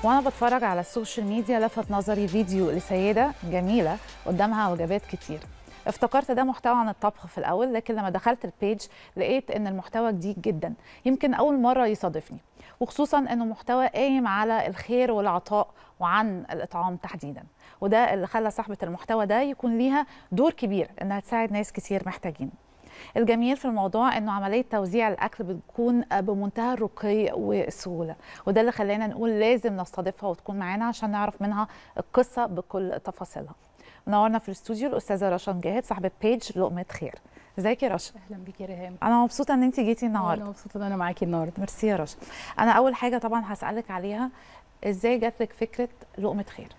وانا بتفرج على السوشيال ميديا لفت نظري فيديو لسيده جميله قدامها وجبات كتير افتكرت ده محتوى عن الطبخ في الاول لكن لما دخلت البيج لقيت ان المحتوى جديد جدا يمكن اول مره يصادفني وخصوصا انه محتوى قايم على الخير والعطاء وعن الاطعام تحديدا وده اللي خلى صاحبه المحتوى ده يكون ليها دور كبير انها تساعد ناس كتير محتاجين الجميل في الموضوع انه عمليه توزيع الاكل بتكون بمنتهى الرقي والسهوله وده اللي خلانا نقول لازم نستضيفها وتكون معانا عشان نعرف منها القصه بكل تفاصيلها منورنا في الاستوديو الاستاذه رشا مجاهد صاحبه بيج لقمه خير ازيك يا رشا اهلا بيكي يا ريهام انا مبسوطه ان انت جيتي النهارده انا مبسوطه ان انا معاكي النهارده ميرسي يا رشا انا اول حاجه طبعا هسالك عليها ازاي جات لك فكره لقمه خير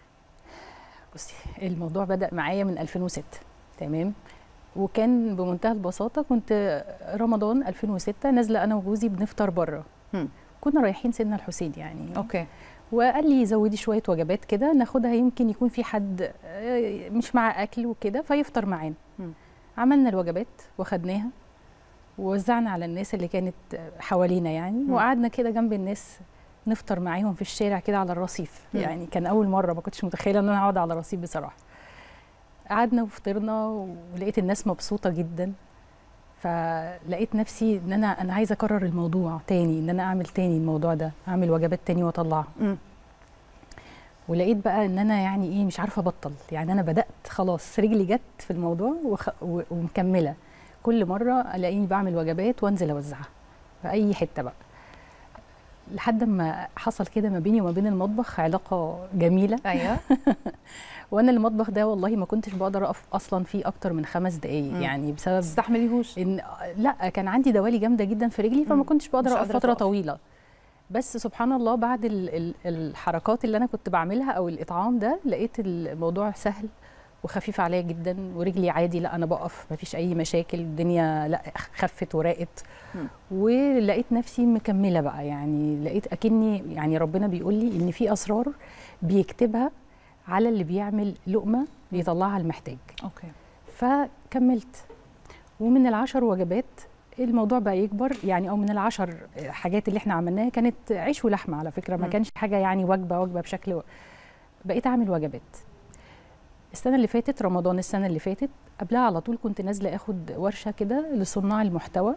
بصي الموضوع بدا معايا من 2006 تمام وكان بمنتهى البساطه كنت رمضان 2006 نازله انا وجوزي بنفطر بره كنا رايحين سيدنا الحسين يعني اوكي وقال لي زودي شويه وجبات كده ناخدها يمكن يكون في حد مش مع اكل وكده فيفطر معانا عملنا الوجبات وخدناها ووزعنا على الناس اللي كانت حوالينا يعني م. وقعدنا كده جنب الناس نفطر معاهم في الشارع كده على الرصيف م. يعني كان اول مره ما كنتش متخيله ان انا اقعد على الرصيف بصراحه قعدنا وفطرنا ولقيت الناس مبسوطه جدا فلقيت نفسي ان انا انا عايزه اكرر الموضوع تاني ان انا اعمل تاني الموضوع ده اعمل وجبات تاني واطلعها ولقيت بقى ان انا يعني ايه مش عارفه ابطل يعني انا بدات خلاص رجلي جت في الموضوع وخ... ومكمله كل مره الاقيني بعمل وجبات وانزل اوزعها في اي حته بقى لحد ما حصل كده ما بيني وما بين المطبخ علاقه جميله ايوه وانا المطبخ ده والله ما كنتش بقدر اقف اصلا فيه اكتر من خمس دقائق يعني بسبب تستحمليهوش ان لا كان عندي دوالي جامده جدا في رجلي فما كنتش بقدر اقف فتره تقف. طويله بس سبحان الله بعد ال ال الحركات اللي انا كنت بعملها او الاطعام ده لقيت الموضوع سهل وخفيف عليا جدا ورجلي عادي لا انا بقف ما فيش اي مشاكل الدنيا لا خفت ورقت ولقيت نفسي مكمله بقى يعني لقيت اكني يعني ربنا بيقول لي ان في اسرار بيكتبها على اللي بيعمل لقمه بيطلعها المحتاج اوكي فكملت ومن العشر وجبات الموضوع بقى يكبر يعني او من العشر حاجات اللي احنا عملناها كانت عيش ولحمه على فكره ما كانش حاجه يعني وجبه وجبه بشكل و... بقيت اعمل وجبات السنه اللي فاتت رمضان السنه اللي فاتت قبلها على طول كنت نازله اخد ورشه كده لصناع المحتوى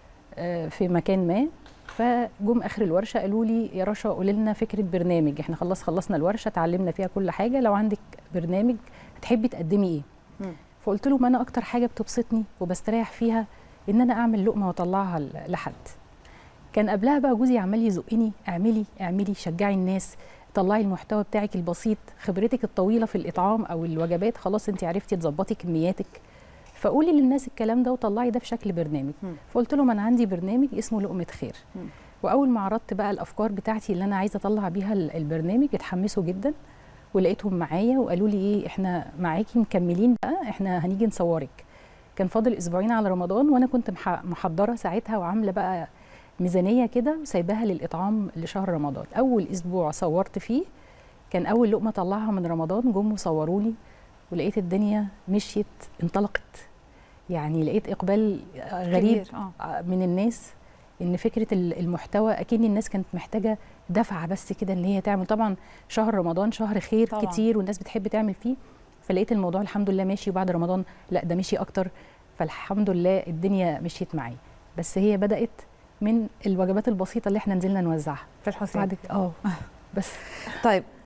في مكان ما فجم اخر الورشه قالوا لي يا رشا قولي لنا فكره برنامج احنا خلاص خلصنا الورشه اتعلمنا فيها كل حاجه لو عندك برنامج تحبي تقدمي ايه م. فقلت لهم انا اكتر حاجه بتبسطني وبستريح فيها ان انا اعمل لقمه واطلعها لحد كان قبلها بقى جوزي عمال يزقني اعملي اعملي شجعي الناس طلعي المحتوى بتاعك البسيط خبرتك الطويله في الاطعام او الوجبات خلاص انت عرفتي تظبطي كمياتك فقولي للناس الكلام ده وطلعي ده في شكل برنامج م. فقلت لهم انا عندي برنامج اسمه لقمه خير م. واول ما عرضت بقى الافكار بتاعتي اللي انا عايزه اطلع بيها البرنامج اتحمسوا جدا ولقيتهم معايا وقالوا لي ايه احنا معاكي مكملين بقى احنا هنيجي نصورك كان فاضل اسبوعين على رمضان وانا كنت محضره ساعتها وعامله بقى ميزانيه كده وسايباها للاطعام لشهر رمضان اول اسبوع صورت فيه كان اول لقمه طلعها من رمضان جم وصوروني ولقيت الدنيا مشيت انطلقت يعني لقيت اقبال غريب آه. من الناس ان فكره المحتوى اكن الناس كانت محتاجه دفعه بس كده ان هي تعمل طبعا شهر رمضان شهر خير طبعا. كتير والناس بتحب تعمل فيه فلقيت الموضوع الحمد لله ماشي وبعد رمضان لا ده مشي اكتر فالحمد لله الدنيا مشيت معايا بس هي بدات من الوجبات البسيطه اللي احنا نزلنا نوزعها في الحسين بعد اه بس طيب